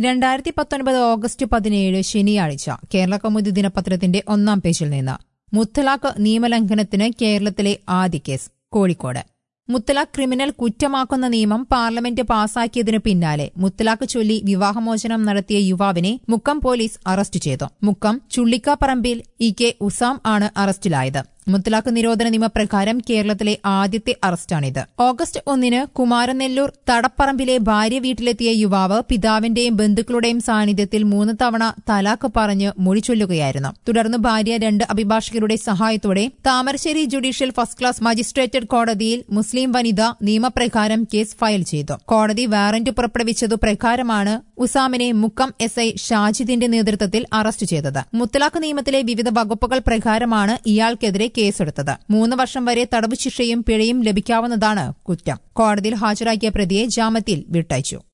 രണ്ടായിരത്തി പത്തൊൻപത് ഓഗസ്റ്റ് പതിനേഴ് ശനിയാഴ്ച കേരള കൗമുദി ദിനപത്രത്തിന്റെ ഒന്നാം പേജിൽ നിന്ന് മുത്തലാഖ് നിയമലംഘനത്തിന് കേരളത്തിലെ ആദ്യ കേസ് കോഴിക്കോട് മുത്തലാഖ് ക്രിമിനൽ കുറ്റമാക്കുന്ന നിയമം പാർലമെന്റ് പാസാക്കിയതിനു പിന്നാലെ മുത്തലാഖ് ചൊല്ലി വിവാഹമോചനം നടത്തിയ യുവാവിനെ മുക്കം പോലീസ് അറസ്റ്റ് ചെയ്തു മുക്കം ചുള്ളിക്കാപ്പറമ്പിൽ ഇ കെ ഉസാം ആണ് അറസ്റ്റിലായത് മുത്തലാഖ് നിരോധന നിയമപ്രകാരം കേരളത്തിലെ ആദ്യത്തെ അറസ്റ്റാണിത് ഓഗസ്റ്റ് ഒന്നിന് കുമാരനെല്ലൂർ തടപ്പറമ്പിലെ ഭാര്യ വീട്ടിലെത്തിയ യുവാവ് പിതാവിന്റെയും ബന്ധുക്കളുടെയും സാന്നിധ്യത്തിൽ മൂന്ന് തവണ തലാഖ് പറഞ്ഞ് മൊഴി ചൊല്ലുകയായിരുന്നു തുടർന്ന് ഭാര്യ രണ്ട് അഭിഭാഷകരുടെ സഹായത്തോടെ താമരശ്ശേരി ജുഡീഷ്യൽ ഫസ്റ്റ് ക്ലാസ് മജിസ്ട്രേറ്റഡ് കോടതിയിൽ മുസ്ലിം വനിത നിയമപ്രകാരം കേസ് ഫയൽ ചെയ്തു കോടതി വാറന്റ് പുറപ്പെടുവിച്ചതു പ്രകാരമാണ് ഉസാമിനെ മുക്കം എസ് ഐ ഷാജിദിന്റെ നേതൃത്വത്തിൽ അറസ്റ്റ് ചെയ്തത് മുത്തലാഖ് നിയമത്തിലെ വിവിധ വകുപ്പുകൾ പ്രകാരമാണ് ഇയാൾക്കെതിരെ കേസെടുത്തത് മൂന്ന് വർഷം വരെ തടവ് ശിക്ഷയും പിഴയും ലഭിക്കാവുന്നതാണ് കുറ്റം കോടതിയിൽ ഹാജരാക്കിയ പ്രതിയെ ജാമ്യത്തിൽ വിട്ടയച്ചു